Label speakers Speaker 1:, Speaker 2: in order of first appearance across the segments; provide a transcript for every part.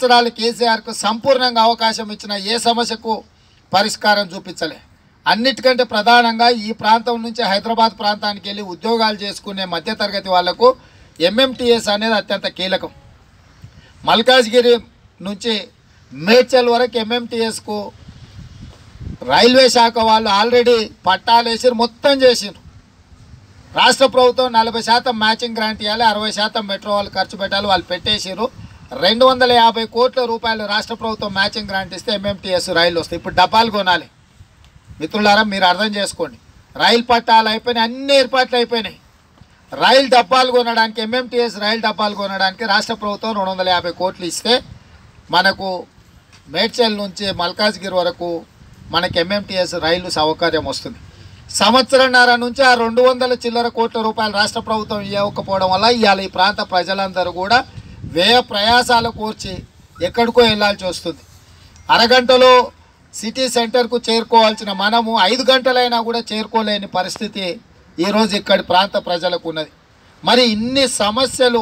Speaker 1: సంవత్సరాలు కేసీఆర్కు సంపూర్ణంగా అవకాశం ఇచ్చిన ఏ సమస్యకు పరిష్కారం చూపించలే అన్నిటికంటే ప్రధానంగా ఈ ప్రాంతం నుంచి హైదరాబాద్ ప్రాంతానికి వెళ్ళి ఉద్యోగాలు చేసుకునే మధ్యతరగతి వాళ్లకు ఎంఎంటీఎస్ అనేది అత్యంత కీలకం మల్కాజ్గిరి నుంచి మేడ్చల్ వరకు ఎంఎంటీఎస్కు రైల్వే శాఖ వాళ్ళు ఆల్రెడీ పట్టాలు వేసి మొత్తం చేసిండ్రు రాష్ట్ర ప్రభుత్వం నలభై శాతం మ్యాచింగ్ గ్రాంట్ ఇవ్వాలి అరవై శాతం మెట్రో వాళ్ళు ఖర్చు పెట్టాలి వాళ్ళు పెట్టేసారు రెండు వందల యాభై కోట్ల రూపాయలు రాష్ట్ర ప్రభుత్వం మ్యాచింగ్ గ్రాంట్ ఇస్తే ఎంఎంటీఎస్ రైలు వస్తాయి ఇప్పుడు డబ్బాలు కొనాలి మిత్రులారా మీరు అర్థం చేసుకోండి రైలు పట్టాలు అయిపోయినాయి అన్ని ఏర్పాట్లు అయిపోయినాయి రైలు డబ్బాలు కొనడానికి ఎంఎంటీఎస్ రైలు డబ్బాలు కొనడానికి రాష్ట్ర ప్రభుత్వం రెండు వందల యాభై కోట్లు ఇస్తే మనకు మేడ్చల్ నుంచి మల్కాజ్గిరి వరకు మనకి ఎంఎంటీఎస్ రైలు సౌకర్యం వస్తుంది సంవత్సరంన్నర నుంచి ఆ రెండు వందల చిల్లర కోట్ల రూపాయలు రాష్ట్ర ప్రభుత్వం ఇవ్వకపోవడం వల్ల ఇవాళ ఈ ప్రాంత ప్రజలందరూ కూడా వ్యయ ప్రయాసాలు కూర్చి ఎక్కడికో వెళ్ళాల్సి వస్తుంది అరగంటలో సిటీ సెంటర్కు చేరుకోవాల్సిన మనము ఐదు గంటలైనా కూడా చేరుకోలేని పరిస్థితి ఈరోజు ఇక్కడి ప్రాంత ప్రజలకు ఉన్నది మరి ఇన్ని సమస్యలు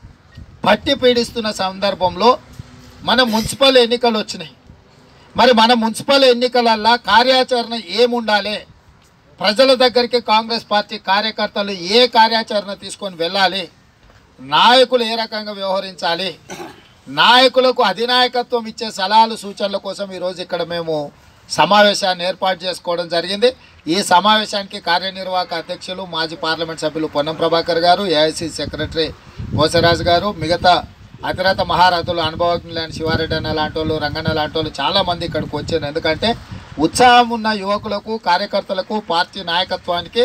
Speaker 1: పట్టి పీడిస్తున్న సందర్భంలో మన మున్సిపల్ ఎన్నికలు వచ్చినాయి మరి మన మున్సిపల్ ఎన్నికలల్లో కార్యాచరణ ఏముండాలి ప్రజల దగ్గరికి కాంగ్రెస్ పార్టీ కార్యకర్తలు ఏ కార్యాచరణ తీసుకొని వెళ్ళాలి నాయకులు ఏ రకంగా వ్యవహరించాలి నాయకులకు అధినాయకత్వం ఇచ్చే సలహాలు సూచనల కోసం ఈరోజు ఇక్కడ మేము సమావేశాన్ని ఏర్పాటు చేసుకోవడం జరిగింది ఈ సమావేశానికి కార్యనిర్వాహక అధ్యక్షులు మాజీ పార్లమెంట్ సభ్యులు పొన్నం ప్రభాకర్ గారు ఏఐసి సెక్రటరీ మోసరాజు గారు మిగతా అతిరత మహారథులు అనుభవజ్ఞులైన శివారెడ్డి అన్న లాంటి వాళ్ళు రంగన్న లాంటి వాళ్ళు చాలామంది ఇక్కడికి వచ్చారు ఎందుకంటే ఉత్సాహం ఉన్న యువకులకు కార్యకర్తలకు పార్టీ నాయకత్వానికి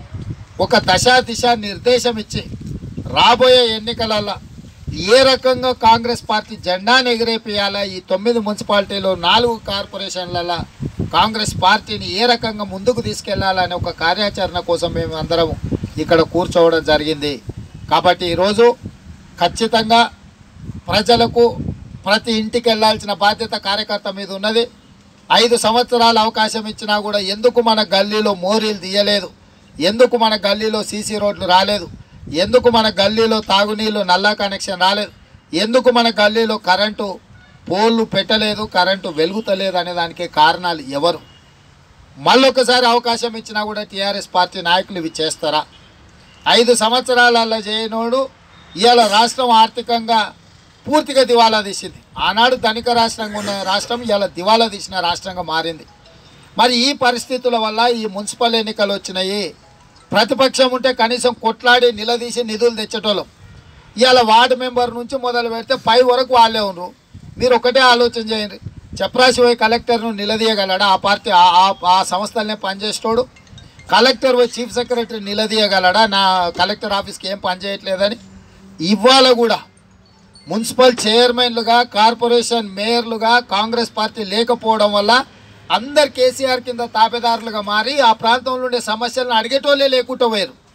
Speaker 1: ఒక దశ దిశ నిర్దేశం ఇచ్చి రాబోయే ఎన్నికలలో ఏ రకంగా కాంగ్రెస్ పార్టీ జెండాను ఎగిరేపియాలా ఈ తొమ్మిది మున్సిపాలిటీలు నాలుగు కార్పొరేషన్లలో కాంగ్రెస్ పార్టీని ఏ రకంగా ముందుకు తీసుకెళ్లాలనే ఒక కార్యాచరణ కోసం మేము అందరం ఇక్కడ కూర్చోవడం జరిగింది కాబట్టి ఈరోజు ఖచ్చితంగా ప్రజలకు ప్రతి ఇంటికి వెళ్ళాల్సిన బాధ్యత కార్యకర్త మీద ఉన్నది ఐదు సంవత్సరాల అవకాశం ఇచ్చినా కూడా ఎందుకు మన గల్లీలో మోరీలు తీయలేదు ఎందుకు మన గల్లీలో సీసీ రోడ్లు రాలేదు ఎందుకు మన గల్లీలో తాగునీళ్ళు నల్లా కనెక్షన్ రాలేదు ఎందుకు మన గల్లీలో కరెంటు పోల్లు పెట్టలేదు కరెంటు వెలుగుతలేదు అనే దానికి కారణాలు ఎవరు మళ్ళొకసారి అవకాశం ఇచ్చినా కూడా టీఆర్ఎస్ పార్టీ నాయకులు ఇవి చేస్తారా ఐదు సంవత్సరాలలో చేయనోడు ఇవాళ రాష్ట్రం ఆర్థికంగా పూర్తిగా దివాలా తీసింది ఆనాడు ధనిక రాష్ట్రంగా ఉన్న రాష్ట్రం ఇవాళ దివాలా తీసిన రాష్ట్రంగా మారింది మరి ఈ పరిస్థితుల వల్ల ఈ మున్సిపల్ ఎన్నికలు వచ్చినాయి ప్రతిపక్షం ఉంటే కనీసం కొట్లాడి నిలదీసి నిధులు తెచ్చేటోళ్ళం ఇవాళ వార్డు మెంబర్ నుంచి మొదలు పెడితే పై వరకు వాళ్ళే ఉన్నారు మీరు ఒకటే ఆలోచన చేయండి చప్రాసి పోయి కలెక్టర్ను నిలదీయగలడా ఆ పార్టీ ఆ- ఆ- ఆ సంస్థలనే పనిచేసేటోడు కలెక్టర్ పోయి చీఫ్ సెక్రటరీ నిలదీయగలడా నా కలెక్టర్ ఆఫీస్కి ఏం పని చేయట్లేదని ఇవాళ కూడా మున్సిపల్ చైర్మన్లుగా కార్పొరేషన్ మేయర్లుగా కాంగ్రెస్ పార్టీ లేకపోవడం వల్ల అందరు కేసీఆర్ కింద తాబేదారులుగా మారి ఆ ప్రాంతంలో ఉండే సమస్యలను అడిగేటోళ్ళే లేకుండా పోయారు